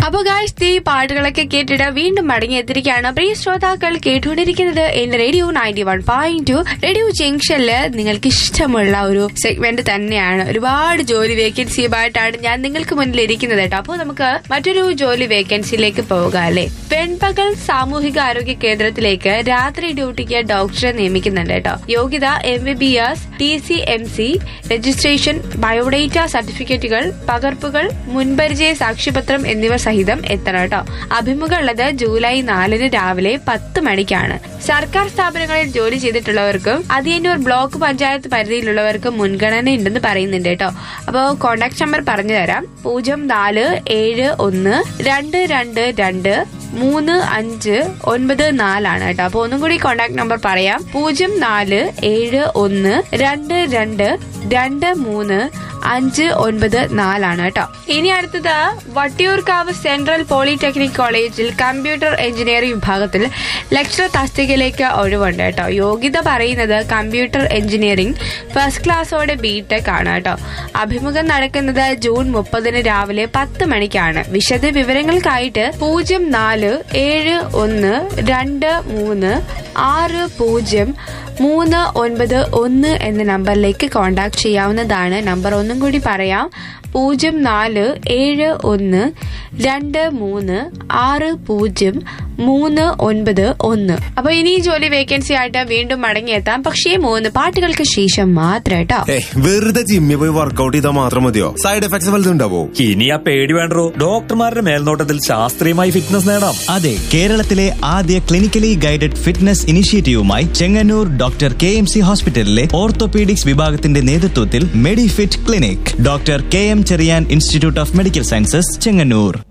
അപ്പൊ ഗായ്സ് ഈ പാട്ടുകളൊക്കെ കേട്ടിട്ട് വീണ്ടും മടങ്ങിയെത്തിരിക്കുകയാണ് പ്രിയ ശ്രോതാക്കൾ കേട്ടുകൊണ്ടിരിക്കുന്നത് എന്റെ radio ninety one point two radio ജംഗ്ഷനില് നിങ്ങൾക്ക് ഇഷ്ടമുള്ള ഒരു സെഗ്മെന്റ് തന്നെയാണ് ഒരുപാട് ജോലി വേക്കൻസിയുമായിട്ടാണ് ഞാൻ നിങ്ങൾക്ക് മുന്നിൽ ഇരിക്കുന്നത് കേട്ടോ അപ്പോൾ നമുക്ക് മറ്റൊരു ജോലി വേക്കൻസിയിലേക്ക് പോകാം അല്ലെ പെൺപകൽ സാമൂഹിക ആരോഗ്യ കേന്ദ്രത്തിലേക്ക് രാത്രി ഡ്യൂട്ടിക്ക് ഡോക്ടറെ നിയമിക്കുന്നുണ്ട് കേട്ടോ യോഗ്യത M B B S T C M C registration biodata സർട്ടിഫിക്കറ്റുകൾ പകർപ്പുകൾ മുൻപരിചയ സാക്ഷ്യപത്രം എന്നിവ സഹിതം എത്തണം കേട്ടോ അഭിമുഖം ഉള്ളത് ജൂലൈ നാലിന് രാവിലെ പത്ത് മണിക്കാണ് സർക്കാർ സ്ഥാപനങ്ങളിൽ ജോലി ചെയ്തിട്ടുള്ളവർക്കും അതിയന്നൂർ ബ്ലോക്ക് പഞ്ചായത്ത് പരിധിയിലുള്ളവർക്കും മുൻഗണന ഉണ്ടെന്ന് പറയുന്നുണ്ട് കേട്ടോ അപ്പോൾ കോണ്ടാക്ട് നമ്പർ പറഞ്ഞു തരാം പൂജ്യം നാല് ഏഴ് ഒന്ന് രണ്ട് രണ്ട് രണ്ട് മൂന്ന് അഞ്ച് ഒൻപത് നാലാണ് കേട്ടോ അപ്പൊ ഒന്നും കൂടി കോണ്ടാക്ട് നമ്പർ പറയാം പൂജ്യം നാല് ഏഴ് ഒന്ന് രണ്ട് രണ്ട് രണ്ട് മൂന്ന് അഞ്ച് ഒൻപത് നാലാണ് കേട്ടോ ഇനി അടുത്തത് വട്ടിയൂർക്കാവ് സെൻട്രൽ പോളിടെക്നിക് കോളേജിൽ കമ്പ്യൂട്ടർ എഞ്ചിനീയറിംഗ് വിഭാഗത്തിൽ ലെക്ചർ തസ്തികയിലേക്ക് ഒഴിവുണ്ട് കേട്ടോ യോഗ്യത പറയുന്നത് കമ്പ്യൂട്ടർ എഞ്ചിനീയറിംഗ് ഫസ്റ്റ് ക്ലാസ്സോടെ ബിടെക് ആണ് കേട്ടോ അഭിമുഖം നടക്കുന്നത് ജൂൺ മുപ്പതിന് രാവിലെ പത്ത് മണിക്കാണ് വിശദ വിവരങ്ങൾക്കായിട്ട് പൂജ്യം നാല് ഏഴ് ഒന്ന് രണ്ട് മൂന്ന് ആറ് പൂജ്യം മൂന്ന് ഒൻപത് ഒന്ന് എന്ന നമ്പറിലേക്ക് കോൺടാക്ട് ചെയ്യാവുന്നതാണ് നമ്പർ ഒന്നും കൂടി പറയാം പൂജ്യം നാല് ഏഴ് ഒന്ന് രണ്ട് മൂന്ന് ആറ് പൂജ്യം മൂന്ന് ഒൻപത് ഒന്ന് അപ്പൊ ഇനി ഈ ജോലി വേക്കൻസി ആയിട്ട് വീണ്ടും മടങ്ങിയെത്താം പക്ഷേ മൂന്ന് പാട്ടുകൾക്ക് ശേഷം മാത്രം കേട്ടോ ഏ വെറുതെ ജിമ്മിൽ പോയി വർക്കൗട്ട് ചെയ്താൽ മാത്രം മതിയോ സൈഡ് എഫക്ട്സ് വലുതും ഉണ്ടാവോ ഇനി ആ പേടി വേണ്ടോ ഡോക്ടർമാരുടെ മേൽനോട്ടത്തിൽ ശാസ്ത്രീയമായി ഫിറ്റ്നസ് നേടാം അതെ കേരളത്തിലെ ആദ്യ ക്ലിനിക്കലി ഗൈഡഡ് ഫിറ്റ്നസ് ഇനിഷ്യേറ്റീവുമായി Chengannur doctor K M C ഹോസ്പിറ്റലിലെ ഓർത്തോപീഡിക്സ് വിഭാഗത്തിന്റെ നേതൃത്വത്തിൽ medifit clinic doctor K M Cherian institute of medical sciences Chengannur